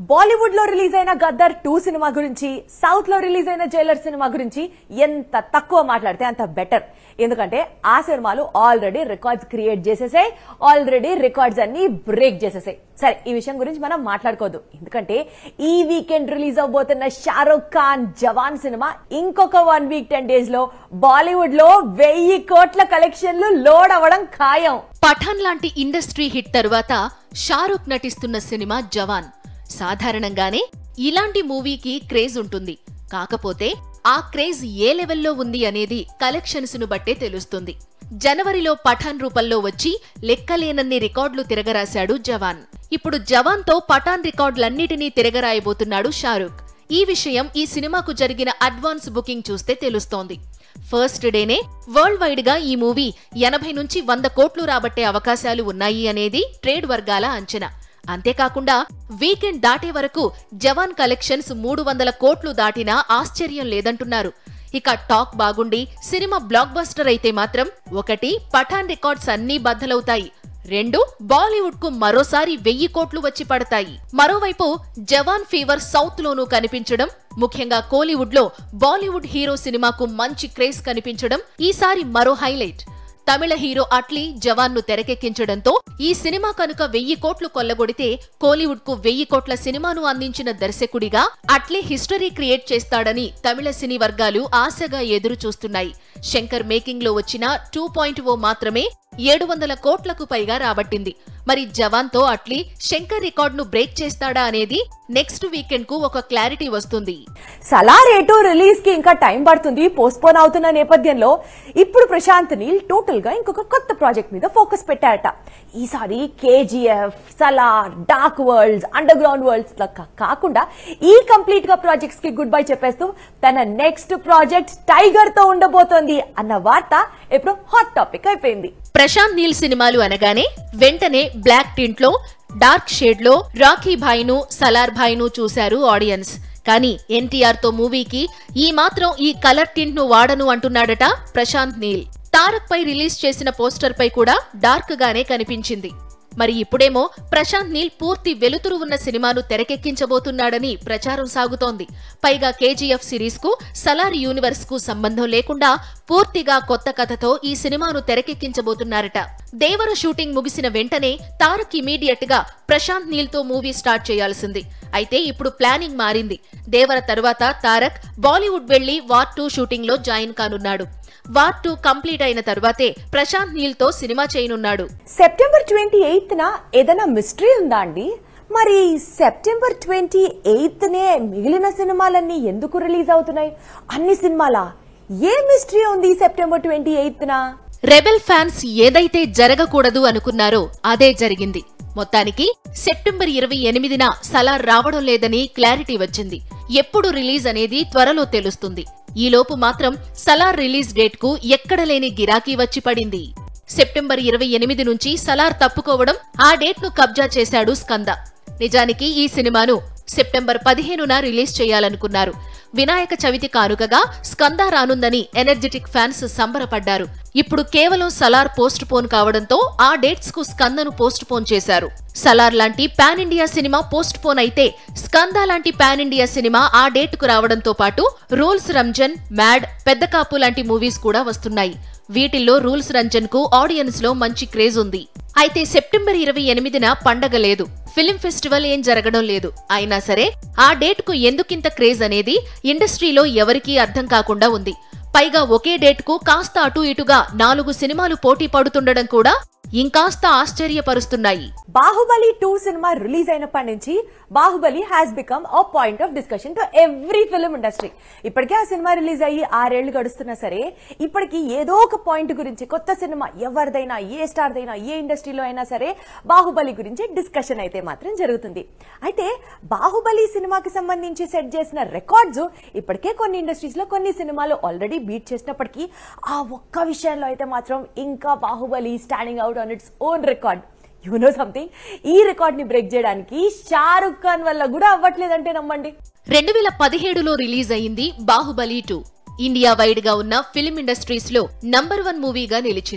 బాలీవుడ్ లో రిలీజ్ అయిన Gadar two cinema గురించి సౌత్ లో రిలీజ్ అయిన జైలర్ సినిమా గురించి ఎంత తక్కువ మాట్లాడితే అంత బెటర్ ఎందుకంటే ఆ సినిమాలు ఆల్రెడీ రికార్డ్స్ క్రియేట్ చేసేసాయి ఆల్రెడీ రికార్డ్స్ అన్ని బ్రేక్ చేసేసాయి సరే ఈ విషయం గురించి మనం మాట్లాడుకోవద్దు ఎందుకంటే ఈ వీకెండ్ రిలీజ్ అవబోతున్న షారూక్ ఖాన్ జవాన్ సినిమా ఇంకొక వన్ వీక్ టెన్ డేస్ లో బాలీవుడ్ లో వెయ్యి కోట్ల కలెక్షన్లు లోడ్ అవ్వడం ఖాయం పఠాన్ లాంటి ఇండస్ట్రీ హిట్ తరువాత షారూక్ నటిస్తున్న సినిమా జవాన్ సాధారణంగానే ఇలాంటి మూవీకి క్రేజ్ ఉంటుంది కాకపోతే ఆ క్రేజ్ ఏ లెవెల్లో ఉంది అనేది కలెక్షన్స్ ను బట్టే తెలుస్తుంది జనవరిలో పఠాన్ రూపంలో వచ్చి లెక్కలేనన్ని రికార్డులు తిరగరాశాడు జవాన్ ఇప్పుడు జవాన్ తో పఠాన్ రికార్డులన్నిటినీ తిరగరాయబోతున్నాడు షారూక్ ఈ విషయం ఈ సినిమాకు జరిగిన అడ్వాన్స్ బుకింగ్ చూస్తే తెలుస్తోంది ఫస్ట్ డేనే వరల్డ్ వైడ్ గా ఈ మూవీ ఎనభై నుంచి వంద కోట్లు రాబట్టే అవకాశాలు ఉన్నాయి అనేది ట్రేడ్ వర్గాల అంచనా అంతేకాకుండా వీకెండ్ దాటే వరకు జవాన్ కలెక్షన్స్ మూడు వందల కోట్లు దాటినా ఆశ్చర్యం లేదంటున్నారు ఇక టాక్ బాగుండి సినిమా బ్లాక్ బస్టర్ అయితే మాత్రం ఒకటి పఠాన్ రికార్డ్స్ అన్నీ బద్దలవుతాయి రెండు బాలీవుడ్ కు మరోసారి వెయ్యి కోట్లు వచ్చి పడతాయి మరోవైపు జవాన్ ఫీవర్ సౌత్ లోనూ కనిపించడం ముఖ్యంగా కోలీవుడ్ లో బాలీవుడ్ హీరో సినిమాకు మంచి క్రేజ్ కనిపించడం ఈసారి మరో హైలైట్ తమిళ హీరో అట్లీ జవాన్ ను తెరకెక్కించడంతో ఈ సినిమా కనుక వెయ్యి కోట్లు కొల్లగొడితే కోలీవుడ్ కు వెయ్యి కోట్ల సినిమాను అందించిన దర్శకుడిగా అట్లీ హిస్టరీ క్రియేట్ చేస్తాడని తమిళ సినీ వర్గాలు ఆశగా ఎదురు చూస్తున్నాయి శంకర్ మేకింగ్ లో వచ్చిన టూ పాయింట్ ఓ మాత్రమే ఏడు వందల కోట్లకు పైగా రాబట్టింది మరి జవాన్ తో అట్లీ శంకర్ రికార్డ్ ను బ్రేక్ చేస్తాడా అనేది నెక్స్ట్ వీకెండ్ కు ఒక క్లారిటీ వస్తుంది సలార్ ఏటో రిలీజ్ కి ఇంకా టైం పడుతుంది పోస్ట్పోన్ అవుతున్న నేపథ్యంలో ఇప్పుడు ప్రశాంత్ నీల్ టోటల్ గా ఇంకొక కొత్త ప్రాజెక్ట్ మీద ఫోకస్ పెట్టారట ఈసారి KGF Salaar dark worlds underground worlds లెక్క కాకుండా ఈ కంప్లీట్ గా ప్రాజెక్ట్స్ కి గుడ్ బై చెప్పేస్తూ తన నెక్స్ట్ ప్రాజెక్ట్ టైగర్ తో ఉండబోతోంది అన్న వార్త ఇప్పుడు హాట్ టాపిక్ అయిపోయింది ప్రశాంత్ నీల్ సినిమాలు అనగానే వెంటనే బ్లాక్ టింట్ లో డార్క్ షేడ్ లో రాఖీ భాయ్ను సలార్ భాయ్ను చూశారు ఆడియన్స్ కానీ ఎన్టీఆర్ తో మూవీకి ఈ మాత్రం ఈ కలర్ టింట్ ను వాడను అంటున్నాడట ప్రశాంత్ నీల్ తారక్ పై రిలీజ్ చేసిన పోస్టర్ పై కూడా డార్క్ గానే కనిపించింది మరి ఇప్పుడేమో ప్రశాంత్ నీల్ పూర్తి వెలుతురు ఉన్న సినిమాను తెరకెక్కించబోతున్నాడని ప్రచారం సాగుతోంది పైగా కేజీఎఫ్ సిరీస్ కు సలార్ యూనివర్స్ కు సంబంధం లేకుండా పూర్తిగా కొత్త కథతో ఈ సినిమాను తెరకెక్కించబోతున్నారట దేవర షూటింగ్ ముగిసిన వెంటనే తారక్ ఇమీడియట్ గా ప్రశాంత్ నీల్ తో మూవీ స్టార్ట్ చేయాల్సింది అయితే ఇప్పుడు ప్లానింగ్ మారింది దేవర తరువాత తారక్ బాలీవుడ్ వెళ్లి వార్ టూ షూటింగ్ లో జాయిన్ కానున్నాడు వార్ టూ కంప్లీట్ అయిన తర్వాతే ప్రశాంత్ నీల్ తో సినిమా చేయనున్నాడు సెప్టెంబర్ ట్వంటీ ఎయిత్ న ఏదైనా మిస్టరీ ఉందా అండి మరి సెప్టెంబర్ ట్వంటీ ఎయిత్ నే మిగిలిన సినిమాలన్నీ ఎందుకు రిలీజ్ అవుతున్నాయి అన్ని సినిమాలా ఏ మిస్టరీ ఉంది సెప్టెంబర్ ట్వంటీ ఎయిత్ న రెబెల్ ఫ్యాన్స్ ఏదైతే జరగకూడదు అనుకున్నారో అదే జరిగింది మొత్తానికి సెప్టెంబర్ ఇరవై ఎనిమిదిన సలార్ రావడం లేదని క్లారిటీ వచ్చింది ఎప్పుడు రిలీజ్ అనేది త్వరలో తెలుస్తుంది ఈలోపు మాత్రం సలార్ రిలీజ్ డేట్ కు ఎక్కడ లేని గిరాకీ వచ్చి పడింది సెప్టెంబర్ ఇరవై ఎనిమిది నుంచి సలార్ తప్పుకోవడం ఆ డేట్ ను కబ్జా చేశాడు స్కంద నిజానికి ఈ సినిమాను సెప్టెంబర్ పదిహేనున రిలీజ్ చేయాలనుకున్నారు వినాయక చవితి కానుకగా స్కంద రానుందని ఎనర్జెటిక్ ఫ్యాన్స్ సంబరపడ్డారు ఇప్పుడు కేవలం సలార్ పోస్ట్ పోన్ కావడంతో ఆ డేట్స్ కు స్కందను పోస్ట్ పోన్ చేశారు సలార్ లాంటి pan India cinema postpone అయితే స్కంద లాంటి పాన్ ఇండియా సినిమా ఆ డేట్ కు రావడంతో పాటు రూల్స్ రంజన్ మ్యాడ్ పెద్ద కాపు లాంటి మూవీస్ కూడా వస్తున్నాయి వీటిల్లో రూల్స్ రంజన్ కు ఆడియన్స్ లో మంచి క్రేజ్ ఉంది అయితే సెప్టెంబర్ ఇరవై ఎనిమిదిన పండగ లేదు ఫిల్మ్ ఫెస్టివల్ ఏం జరగడం లేదు అయినా సరే ఆ డేట్ కు ఎందుకింత క్రేజ్ అనేది ఇండస్ట్రీలో ఎవరికీ అర్థం కాకుండా ఉంది పైగా ఒకే డేట్ కు కాస్త అటు ఇటుగా నాలుగు సినిమాలు పోటీ పడుతుండడం కూడా ఇంకాస్త ఆశ్చర్యపరుస్తున్నాయి బాహుబలి టూ సినిమా రిలీజ్ అయినప్పటి నుంచి Baahubali has become a point of discussion to every film industry ఇప్పటికే ఆ సినిమా రిలీజ్ అయ్యి ఆరేళ్లు గడుస్తున్నా సరే ఇప్పటికి ఏదో ఒక పాయింట్ గురించి కొత్త సినిమా ఎవరిదైనా ఏ స్టార్దైనా ఏ ఇండస్ట్రీలో అయినా సరే బాహుబలి గురించి డిస్కషన్ అయితే మాత్రం జరుగుతుంది అయితే బాహుబలి సినిమాకి సంబంధించి సెట్ చేసిన రికార్డ్స్ ఇప్పటికే కొన్ని ఇండస్ట్రీస్ లో కొన్ని సినిమాలు ఆల్రెడీ బీట్ చేసినప్పటికీ ఆ ఒక్క విషయంలో అయితే మాత్రం ఇంకా Baahubali standing out on its own record you know something ఈ రికార్డ్ ని బ్రేక్ చేయడానికి షారుఖ్ ఖాన్ వల్ల కూడా అవ్వట్లేదంటే నమ్మండి రెండు వేల పదిహేడులో రిలీజ్ అయింది బాహుబలి టూ ఇండియా వైడ్ గా ఉన్న ఫిల్మ్ ఇండస్ట్రీస్ లో నంబర్ వన్ మూవీగా నిలిచింది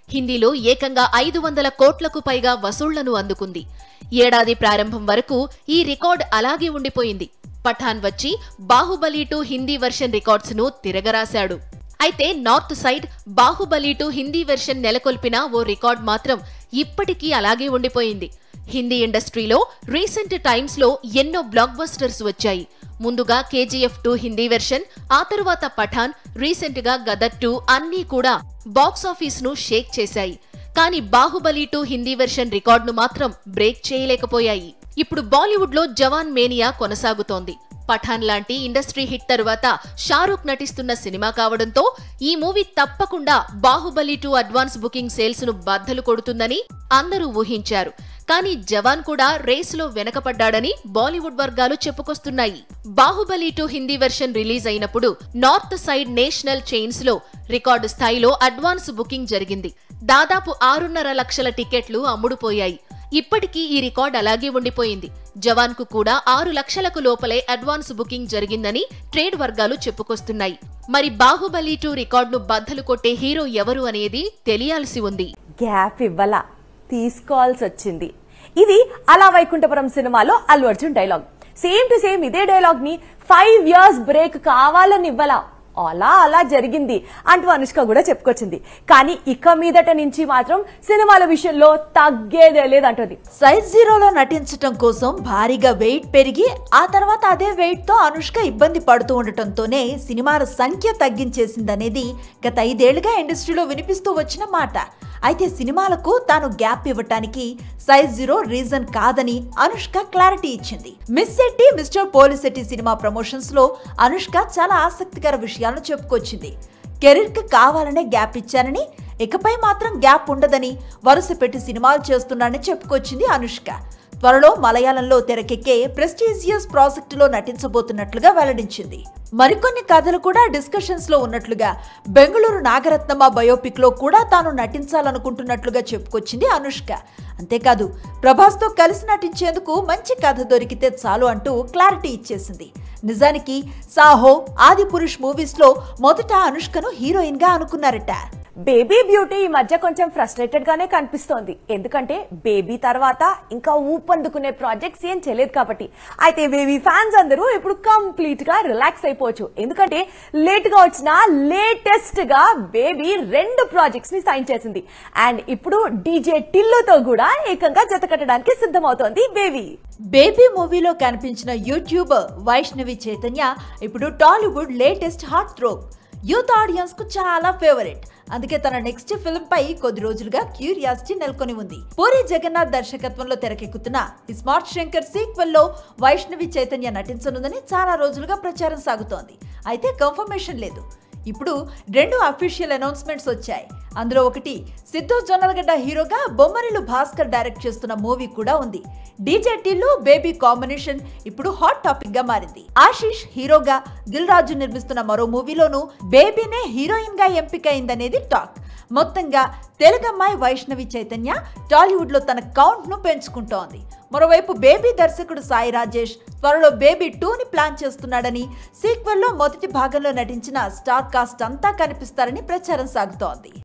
హిందీలో ఏకంగా ఐదు వందల కోట్లకు పైగా వసూళ్లను అందుకుంది ఏడాది ప్రారంభం వరకు ఈ రికార్డ్ అలాగే ఉండిపోయింది పఠాన్ వచ్చి Baahubali two Hindi version records ను తిరగరాశాడు అయితే north side Baahubali two Hindi version నెలకొల్పిన ఓ రికార్డ్ మాత్రం ఇప్పటికీ అలాగే ఉండిపోయింది హిందీ ఇండస్ట్రీలో రీసెంట్ టైమ్స్ లో ఎన్నో బ్లాక్ బస్టర్స్ వచ్చాయి ముందుగా కేజీఎఫ్ టూ హిందీ వెర్షన్ ఆ తరువాత పఠాన్ రీసెంట్ గా గదర్ టూ అన్నీ కూడా బాక్స్ ఆఫీస్ ను షేక్ చేశాయి కానీ బాహుబలి టూ హిందీ వెర్షన్ రికార్డును మాత్రం బ్రేక్ చేయలేకపోయాయి ఇప్పుడు బాలీవుడ్ లో జవాన్ మేనియా కొనసాగుతోంది పఠాన్ లాంటి ఇండస్ట్రీ హిట్ తరువాత షారూక్ నటిస్తున్న సినిమా కావడంతో ఈ మూవీ తప్పకుండా Baahubali two advance booking sales ను బద్దలు కొడుతుందని అందరూ ఊహించారు కానీ జవాన్ కూడా రేసులో వెనకపడ్డాడని బాలీవుడ్ వర్గాలు చెప్పుకొస్తున్నాయి Baahubali two Hindi version release అయినప్పుడు నార్త్ సైడ్ నేషనల్ చైన్స్ లో రికార్డు స్థాయిలో అడ్వాన్స్ బుకింగ్ జరిగింది దాదాపు ఆరున్నర లక్షల టికెట్లు అమ్ముడుపోయాయి ఇప్పటికీ ఈ రికార్డ్ అలాగే ఉండిపోయింది జవాన్ కు కూడా ఆరు లక్షలకు లోపలే అడ్వాన్స్ బుకింగ్ జరిగిందని ట్రేడ్ వర్గాలు చెప్పుకొస్తున్నాయి మరి బాహుబలి టూ రికార్డును బద్దలు కొట్టే హీరో ఎవరు అనేది తెలియాల్సి ఉంది గ్యాప్ ఇవ్వాల తీసుకోవాల్సి వచ్చింది ఇది అలా వైకుంఠపురం సినిమాలో Allu Arjun dialogue same to same ఇదే డైలాగ్ ని ఫైవ్ ఇయర్స్ బ్రేక్ కావాలని ఇవ్వాల అలా అలా జరిగింది అంటూ అనుష్క కూడా చెప్పుకొచ్చింది కానీ ఇక మీదట నుంచి మాత్రం సినిమాల విషయంలో తగ్గేదే లేదంటుంది సైజ్ జీరోలో నటించటం కోసం భారీగా వెయిట్ పెరిగి ఆ తర్వాత అదే వెయిట్ తో అనుష్క ఇబ్బంది పడుతూ ఉండటంతోనే సినిమాల సంఖ్య తగ్గించేసిందనేది గత ఐదేళ్లుగా ఇండస్ట్రీలో వినిపిస్తూ వచ్చిన మాట అయితే సినిమాలకు తాను గ్యాప్ ఇవ్వటానికి సైజ్ జీరో రీజన్ కాదని అనుష్క క్లారిటీ ఇచ్చింది మిస్ శెట్టి మిస్టర్ పోలిశెట్టి సినిమా ప్రమోషన్స్ లో అనుష్క చాలా ఆసక్తికర విషయాలను చెప్పుకొచ్చింది కెరీర్ కి కావాలనే గ్యాప్ ఇచ్చానని ఇకపై మాత్రం గ్యాప్ ఉండదని వరుస పెట్టి సినిమాలు చేస్తున్నానని చెప్పుకొచ్చింది అనుష్క త్వరలో మలయాళంలో తెరకెక్కే ప్రెస్టీజియస్ ప్రాజెక్టులో నటించబోతున్నట్లుగా వెల్లడించింది మరికొన్ని కథలు కూడా డిస్కషన్స్ లో ఉన్నట్లుగా బెంగళూరు నాగరత్నమ్మ బయోపిక్ లో కూడా తాను నటించాలనుకుంటున్నట్లుగా చెప్పుకొచ్చింది అనుష్క అంతేకాదు ప్రభాస్తో కలిసి నటించేందుకు మంచి కథ దొరికితే చాలు అంటూ క్లారిటీ ఇచ్చేసింది నిజానికి సాహో ఆది పురుష్ మూవీస్ లో మొదట అనుష్కను హీరోయిన్ గా అనుకున్నారట బేబీ బ్యూటీ ఈ మధ్య కొంచెం ఫ్రస్ట్రేటెడ్ గానే కనిపిస్తోంది ఎందుకంటే బేబీ తర్వాత ఇంకా ఊపందుకునే ప్రాజెక్ట్స్ ఏం చేయలేదు కాబట్టి అయితే బేబీ ఫ్యాన్స్ అందరూ ఇప్పుడు కంప్లీట్ గా రిలాక్స్ అయిపోవచ్చు ఎందుకంటే లేట్ గా వచ్చిన లేటెస్ట్ గా బేబీ రెండు ప్రాజెక్ట్స్ ని సైన్ చేసింది అండ్ ఇప్పుడు డీజే టిల్లుతో కూడా ఏకంగా జత కట్టడానికి సిద్ధమవుతోంది బేబీ బేబీ మూవీలో కనిపించిన యూట్యూబర్ వైష్ణవి చైతన్య ఇప్పుడు టాలీవుడ్ లేటెస్ట్ హాట్ త్రో యూత్ ఆడియన్స్ కు చాలా ఫేవరెట్ అందుకే తన నెక్స్ట్ ఫిల్మ్ పై కొద్ది రోజులుగా క్యూరియాసిటీ నెలకొని ఉంది పూరి జగన్నాథ్ దర్శకత్వంలో తెరకెక్కుతున్న ఈ స్మార్ట్ శంకర్ సీక్వెల్ లో వైష్ణవి చైతన్య నటించనుందని చాలా రోజులుగా ప్రచారం సాగుతోంది అయితే కన్ఫర్మేషన్ లేదు ఇప్పుడు రెండు అఫీషియల్ అనౌన్స్మెంట్స్ వచ్చాయి అందులో ఒకటి సిద్ధు జొన్నలగడ్డ హీరోగా బొమ్మరిలు భాస్కర్ డైరెక్ట్ చేస్తున్న మూవీ కూడా ఉంది డీజే టిల్లు బేబీ కాంబినేషన్ ఇప్పుడు హాట్ టాపిక్ గా మారింది ఆశీష్ హీరోగా దిల్ రాజు నిర్మిస్తున్న మరో మూవీలోనూ బేబీనే హీరోయిన్ గా ఎంపికైందనేది టాక్ మొత్తంగా తెలుగమ్మాయి వైష్ణవి చైతన్య టాలీవుడ్ లో తన కౌంట్ ను పెంచుకుంటోంది మరోవైపు బేబీ దర్శకుడు సాయి రాజేష్ త్వరలో బేబీ టూ ని ప్లాన్ చేస్తున్నాడని సీక్వెల్ లో మొదటి భాగంలో నటించిన స్టార్ కాస్ట్ అంతా కనిపిస్తారని ప్రచారం సాగుతోంది